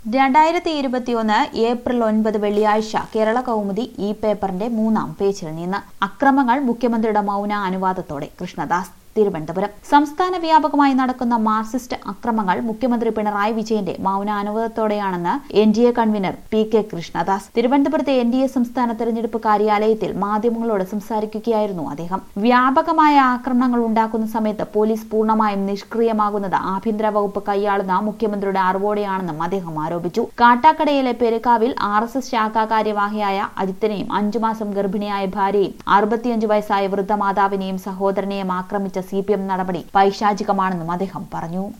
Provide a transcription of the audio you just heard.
രണ്ടായിരത്തി ഇരുപത്തിയൊന്ന് ഏപ്രിൽ ഒൻപത് വെള്ളിയാഴ്ച കേരള കൗമുദി ഈ പേപ്പറിന്റെ മൂന്നാം പേജിൽ നിന്ന് അക്രമങ്ങൾ മുഖ്യമന്ത്രിയുടെ മൗന അനുവാദത്തോടെ കൃഷ്ണദാസ് തിരുവനന്തപുരം സംസ്ഥാന വ്യാപകമായി നടക്കുന്ന മാർക്സിസ്റ്റ് അക്രമങ്ങൾ മുഖ്യമന്ത്രി പിണറായി വിജയന്റെ മൗനാനുവാദത്തോടെയാണെന്ന് N D A convener P K Krishnadas തിരുവനന്തപുരത്തെ എൻ ഡി എ സംസ്ഥാന തെരഞ്ഞെടുപ്പ് കാര്യാലയത്തിൽ മാധ്യമങ്ങളോട് സംസാരിക്കുകയായിരുന്നു അദ്ദേഹം വ്യാപകമായ ആക്രമണങ്ങൾ ഉണ്ടാക്കുന്ന സമയത്ത് പോലീസ് പൂർണ്ണമായും നിഷ്ക്രിയമാകുന്നത് ആഭ്യന്തര വകുപ്പ് കൈയാളുന്ന മുഖ്യമന്ത്രിയുടെ അറിവോടെയാണെന്നും അദ്ദേഹം ആരോപിച്ചു കാട്ടാക്കടയിലെ പെരുക്കാവിൽ ആർ എസ് എസ് ശാഖാ കാര്യവാഹിയായ അജിത്തിനെയും അഞ്ചു മാസം ഗർഭിണിയായ ഭാര്യയും അറുപത്തിയഞ്ചു വയസ്സായ വൃദ്ധമാതാവിനെയും സഹോദരനെയും ആക്രമിച്ച സി പി എം നടപടി പൈശാചികമാണെന്നും അദ്ദേഹം പറഞ്ഞു